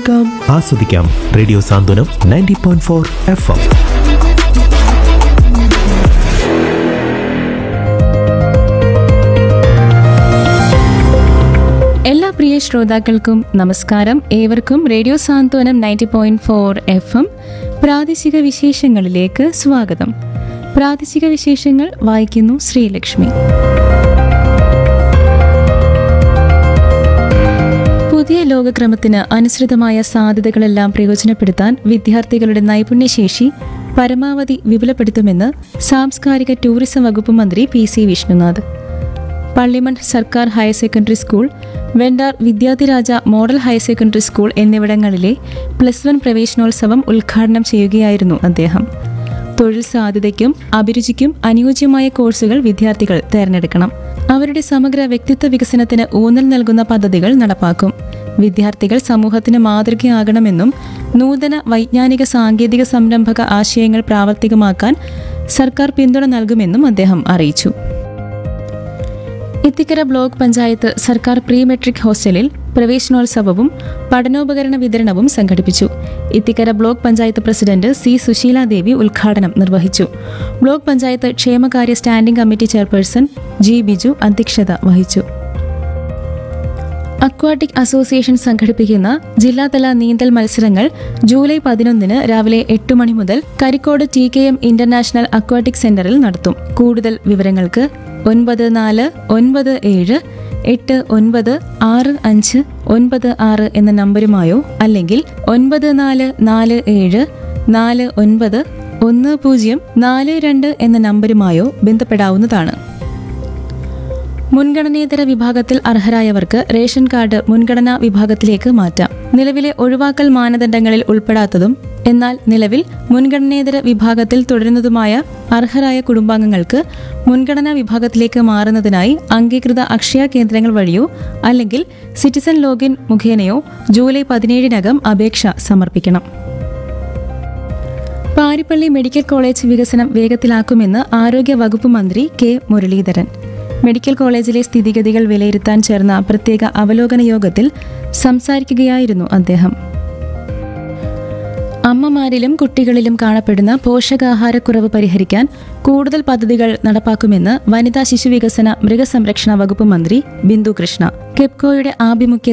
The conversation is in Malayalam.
കേൾക്കാം ആസ്വദിക്കാം radio Santhwanam ninety point four F M എല്ലാ പ്രിയ ശ്രോതാക്കൾക്കും നമസ്കാരം ഏവർക്കും radio Santhwanam ninety point four F M പ്രാദേശിക വിശേഷങ്ങളിലേക്ക് സ്വാഗതം പ്രാദേശിക വിശേഷങ്ങൾ വായിക്കുന്നു ശ്രീലക്ഷ്മി പുതിയ ലോകക്രമത്തിന് അനുസൃതമായ സാധ്യതകളെല്ലാം പ്രയോജനപ്പെടുത്താൻ വിദ്യാർത്ഥികളുടെ നൈപുണ്യശേഷി പരമാവധി വിപുലപ്പെടുത്തുമെന്ന് സാംസ്കാരിക ടൂറിസം വകുപ്പ് മന്ത്രി പി സി വിഷ്ണുനാഥ് പള്ളിമൺ സർക്കാർ higher secondary school Vendar Vidyadhiraja model higher secondary school എന്നിവിടങ്ങളിലെ പ്ലസ് വൺ പ്രവേശനോത്സവം ഉദ്ഘാടനം ചെയ്യുകയായിരുന്നു അദ്ദേഹം തൊഴിൽ സാധ്യതയ്ക്കും അഭിരുചിക്കും അനുയോജ്യമായ കോഴ്സുകൾ വിദ്യാർത്ഥികൾ തിരഞ്ഞെടുക്കണം അവരുടെ സമഗ്ര വ്യക്തിത്വ വികസനത്തിന് ഊന്നൽ നൽകുന്ന പദ്ധതികൾ നടപ്പാക്കും വിദ്യാർത്ഥികൾ സമൂഹത്തിന് മാതൃകയാകണമെന്നും നൂതന വൈജ്ഞാനിക സാങ്കേതിക സംരംഭക ആശയങ്ങൾ പ്രാവർത്തികമാക്കാൻ സർക്കാർ പിന്തുണ നൽകുമെന്നും അദ്ദേഹം അറിയിച്ചു ഇത്തിക്കര ബ്ലോക്ക് പഞ്ചായത്ത് സർക്കാർ പ്രീ മെട്രിക് ഹോസ്റ്റലിൽ പ്രവേശനോത്സവവും പഠനോപകരണ വിതരണവും സംഘടിപ്പിച്ചു Ithikkara block panchayat president C Susheeladevi ഉദ്ഘാടനം നിർവഹിച്ചു ബ്ലോക്ക് പഞ്ചായത്ത് ക്ഷേമകാര്യ standing committee chairperson G Biju അധ്യക്ഷത വഹിച്ചു അക്വാട്ടിക് അസോസിയേഷൻ സംഘടിപ്പിക്കുന്ന ജില്ലാതല നീന്തൽ മത്സരങ്ങൾ ജൂലൈ പതിനൊന്നിന് രാവിലെ എട്ട് മണി മുതൽ Karicode T K M international aquatic സെന്ററിൽ നടത്തും കൂടുതൽ വിവരങ്ങൾക്ക് ഒൻപത് നാല് ഒൻപത് ഏഴ് എട്ട് ഒൻപത് ആറ് അഞ്ച് ഒൻപത് ആറ് എന്ന നമ്പരുമായോ അല്ലെങ്കിൽ ഒൻപത് നാല് നാല് ഏഴ് നാല് ഒൻപത് ഒന്ന് പൂജ്യം നാല് രണ്ട് എന്ന നമ്പരുമായോ ബന്ധപ്പെടാവുന്നതാണ് മുൻഗണനേതര വിഭാഗത്തിൽ അർഹരായവർക്ക് റേഷൻ കാർഡ് മുൻഗണനാ വിഭാഗത്തിലേക്ക് മാറ്റാം നിലവിലെ ഒഴിവാക്കൽ മാനദണ്ഡങ്ങളിൽ ഉൾപ്പെടാത്തതും എന്നാൽ നിലവിൽ മുൻഗണനേതര വിഭാഗത്തിൽ തുടരുന്നതുമായ അർഹരായ കുടുംബാംഗങ്ങൾക്ക് മുൻഗണനാ വിഭാഗത്തിലേക്ക് മാറുന്നതിനായി അംഗീകൃത അക്ഷയ കേന്ദ്രങ്ങൾ വഴിയോ അല്ലെങ്കിൽ സിറ്റിസൺ ലോഗിൻ മുഖേനയോ ജൂലൈ പതിനേഴിനകം അപേക്ഷ സമർപ്പിക്കണം പാരിപ്പള്ളി മെഡിക്കൽ കോളേജ് വികസനം വേഗത്തിലാക്കുമെന്ന് ആരോഗ്യ വകുപ്പ് മന്ത്രി കെ മുരളീധരൻ മെഡിക്കൽ കോളേജിലെ സ്ഥിതിഗതികൾ വിലയിരുത്താൻ ചേർന്ന പ്രത്യേക അവലോകന യോഗത്തിൽ സംസാരിക്കുകയായിരുന്നു അദ്ദേഹം അമ്മമാരിലും കുട്ടികളിലും കാണപ്പെടുന്ന പോഷകാഹാരക്കുറവ് പരിഹരിക്കാൻ കൂടുതൽ പദ്ധതികൾ നടപ്പാക്കുമെന്ന് വനിതാ ശിശുവികസന മൃഗസംരക്ഷണ വകുപ്പ് മന്ത്രി ബിന്ദു കൃഷ്ണ കെപ്കോയുടെ ആഭിമുഖ്യത്തിൽ